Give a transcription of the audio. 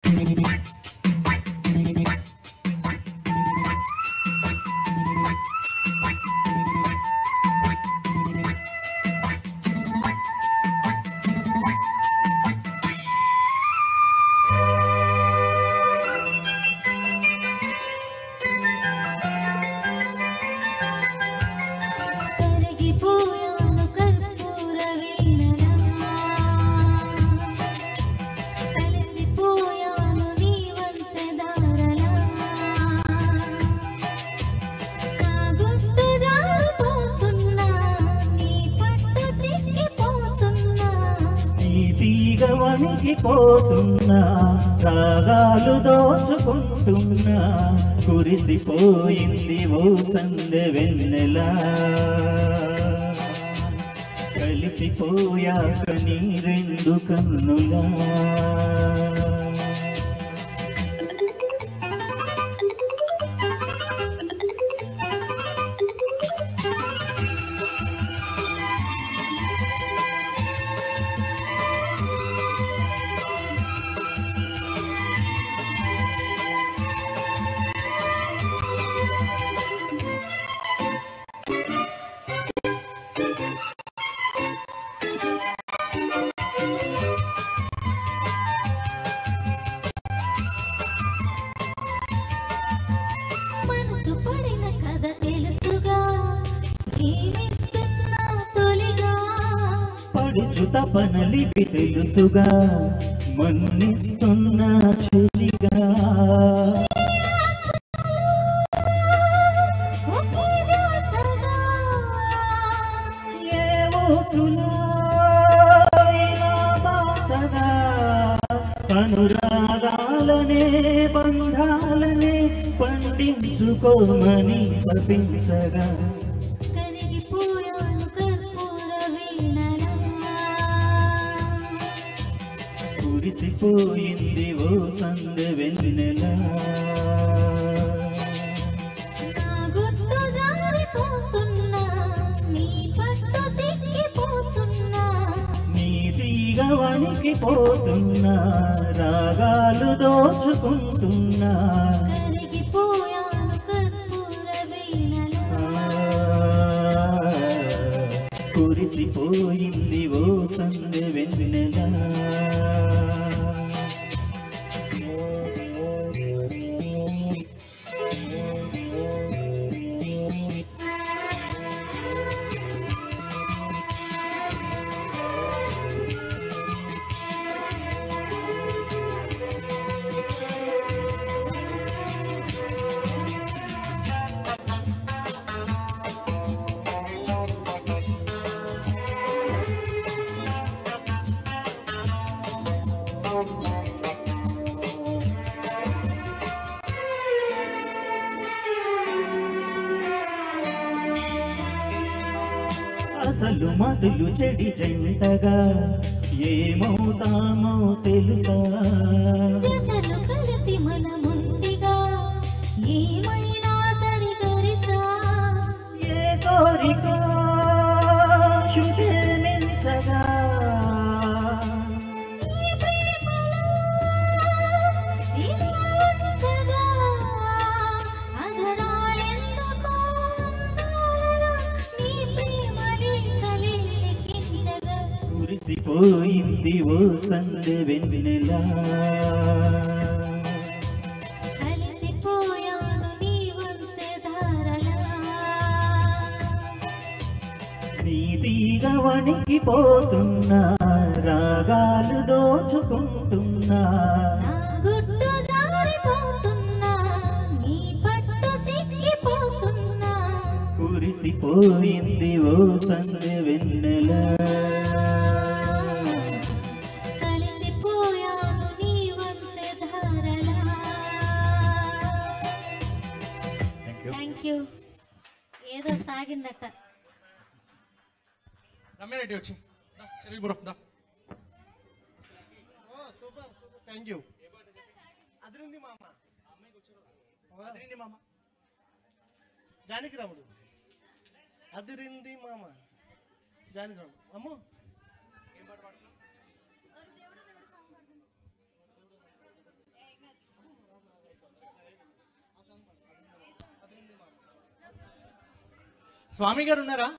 కరిగిపోయాను కర్పూర వీణలా కలిసిపోయాను నీ వంశధారలా నా గుట్టు జారిపోతున్నా నీ పట్టు చిక్కిపోతున్నా నీ తీగ వణికిపోతున్నా రాగాలు దోచుకుంటున్నా కురిసిపోయింది ఓ సందె వెన్నెలా కలిసిపోయాక నీ రెండు కన్నులా మనసు పడిన కథ తెలుసుగా జీవిస్తున్నా తొలిగా పడుచు తపనలిపి తెలుసుగా మన్నిస్తున్నా చెలిగా ఒకే ధ్యాసగా ఏవో సునాయినా బాసగా అనురాగాలనే బంధాలనే పండించుకోమని తపించగా కరిగిపోయాను కర్పూర వీణలా కురిసిపోయింది ఓ సందె వెన్నెలా నా గుట్టు జారిపోతున్నా నీ పట్టు చిక్కిపోతున్నా నీ తీగ వణికిపోతున్నా రాగాలు దోచుకుంటున్నా కరిగిపోయాను కర్పూర వీణలా ఆ, కురిసిపోయింది ఓ సందె వెన్నెలా అసలు మధులు చెడి జంటగా ఏమవుతామో తెలుసా జతలు కలిసి మనముంటిగా ఏమైనా సరిగరిసా ఏ కోరిక శృతి మించగా ఈ ప్రేమలో ఇంత ఉంచగా అధరాలెందుకో అందాలలో నీ ప్రేమలే కలిగించగా కురిసిపోయింది ఓ సందె వెన్నెలా కలిసిపోయాను నీ వంశధారలా నీ తీగ వణికిపోతున్నా రాగాలు దోచుకుంటున్నా నా గుట్టు జారిపోతున్నా నీ పట్టు చిక్కిపోతున్నా కురిసిపోయింది ఓ సందె వెన్నెలా కలిసిపోయాను నీ వంశధారలా థ్యాంక్ యూ ఏదో సాగిందట రమ్యారెడ్డి వచ్చి దా, చెల్లి బ్రో దా సూపర్ సూపర్ థ్యాంక్ యూ అదిరింది మామ అదిరింది మామ జానకి రాముడు అదిరింది మామ జానకి రాముడు అమ్మో స్వామి గారు ఉన్నారా